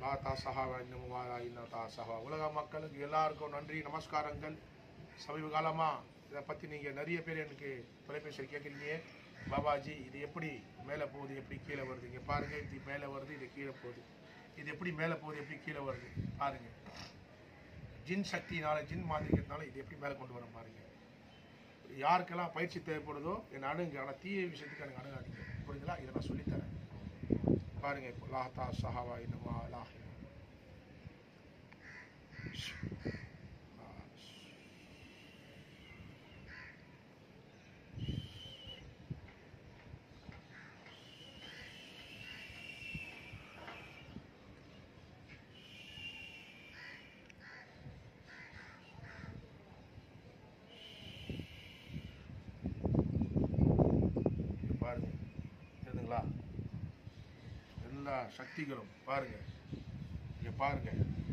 லா தா சஹாவா இன்னும் வாரா இன்னும் தா சஹா உலக மக்களுக்கு எல்லாருக்கும் நன்றி நமஸ்காரங்கள் சமீப காலமாக இதை பற்றி நீங்கள் நிறைய பேர் எனக்கு தொலைபேசியில் கேட்குறீங்க பாபாஜி இது எப்படி மேலே போகுது எப்படி கீழே வருது இங்கே பாருங்கள் இது மேலே வருது இது கீழே போகுது இது எப்படி மேலே போகுது எப்படி கீழே வருது பாருங்கள் ஜின் சக்தினால ஜின் மாதிரிக்கிறதுனால இது எப்படி மேலே கொண்டு வர பாருங்க யாருக்கெல்லாம் பயிற்சி தேவைப்படுதோ என் அணுங்க ஆனால் தீய விஷயத்துக்கு எனக்கு அணுகாதீங்க புரியுதுங்களா இதை நான் சொல்லித்தரேன் பாருங்க இப்போ லாஹ்தா சஹாவா இன்னுமா லாஹ் இங்க பாருங்க தெரியுதுங்களா எல்லா சக்திகளும் பாருங்க இங்க பாருங்க